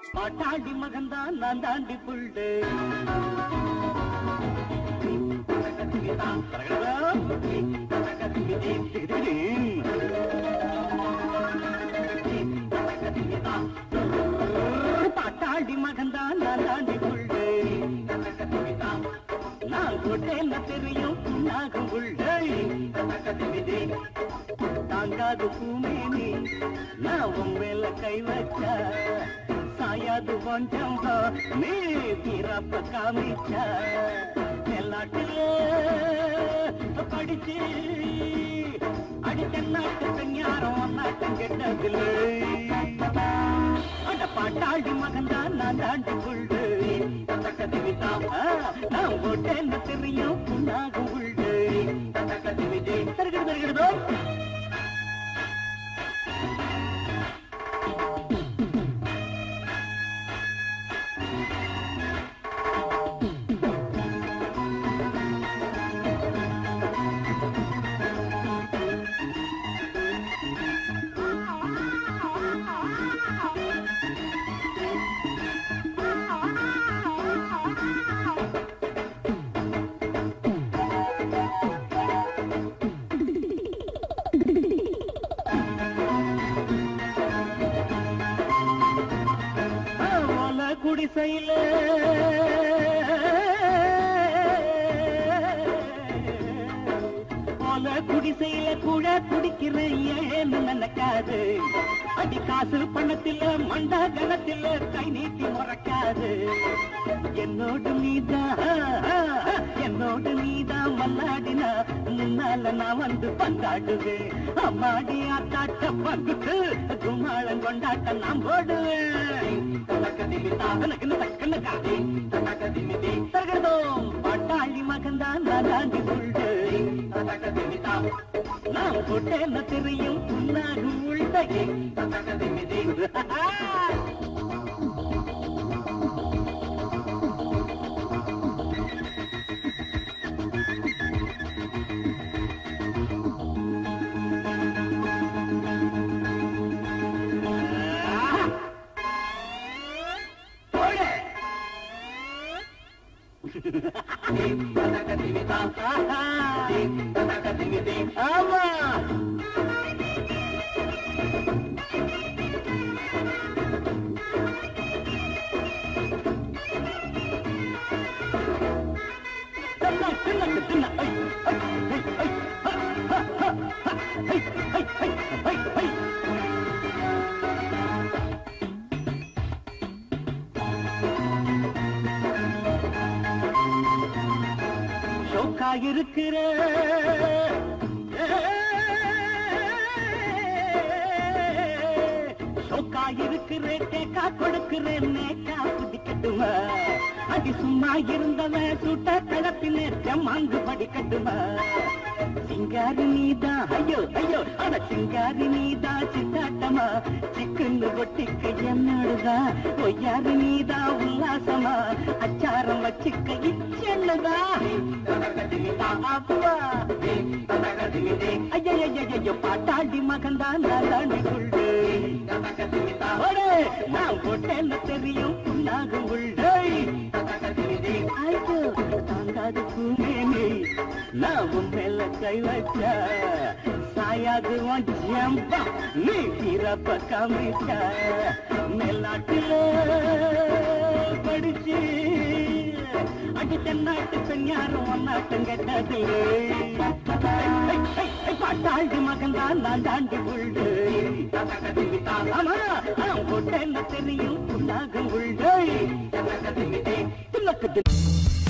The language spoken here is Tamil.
பாட்டாண்டி மகன்தான் நான் தாண்டி புள்ளு பாட்டாண்டி மகன்தான் நான் தாண்டி புள்ளு நான் கொட்டேன்ன தெரியும் புண்ணாகும் புள்ளை தாங்காது பூமேனி நான் உன் மேல கை வச்ச சாயாது கொஞ்சம் நீ தீரப்ப காமிச்ச எல்லாட்டில படிச்சு அடித்த நாட்டு பெண்ணாரம் நாட்டம் கெட்டதில்லை அட பாட்டாடி மகன்தான் நான் தாண்டி கொள்ளு நான் ஓட்டேன்னு தெரியும் புண்ணாக உள்ளு தருகிறது தருகிறதோ ஓல குடிசையில ஓல குடிசையில கூட குடிக்கிறேன் ஏன்னு நினைக்காது அடி காசு பணத்தில மண்டா கணத்தில கை நீட்டி முறைக்காது என்னோடு நீதான் என்னோடு நீதான் மல்லாடினா முன்னால நான் வந்து பந்தாடுவேன் அம்மாடி ஆத்தாட்ட பங்குக்கு கும்மாளம் கொண்டாட்ட நான் போடுவேன் தரகதோம் பட்டாளி மகன்தான் நான் தாண்டி கொண்டு நான் போட்டேன்னு தெரியும் புண்ணாகும் உள்தகை போடு. ஆமா தின்ன, தின்ன, தின்ன. ஐ, ஐ, ஐ, ஐ, ஹ, ஹ, ஹ, ஹ, ஐ, ஐ, ஐ, ஐ, ஐ. ஷோக்கா இருக்கிற ஷோக்கா இருக்கிற கேக்கா கொடுக்கிறேன் நேக்கா பிடிக்கட்டுமா அடி சும்மா இருந்தவன் சுட்ட கலப்பிலே செம்மாங்கு படிக்கட்டுமா சிங்காரி நீதான் ஐயோ ஐயோ அட சிங்காரி நீதான் சித்தாட்டமா சிக்குன்னு ஒட்டிக்க என்னோடுதா ஒய்யாரி நீதான் உல்லாசமா அச்சாரம் வச்சுக்க இச்சென்னுதா அப்பா ஐயோ பாட்டாடி மகன்தான் நான் தாண்டி கொள்ளு ஒரே, நான் போட்டேன்னு தெரியும் புண்ணாகும் உள்ளே ஐயோ தாங்காது பூமேனி நான் உன் மேல கை வச்ச சாயாது உன் ஜம்பா நீ பிறப்ப காமிச்ச மேலாட்டில படிச்சு அடி தென்னாட்டு பெண் யாரும் ஒன்னாட்டம் கெட்டது பாட்டாண்டு மகன் தான் நான் தாண்டி உள்ளு ஆமா நான் போட்டேன்னு தெரியும் புண்ணாகும் உள்ளே தில்லக்கு தில்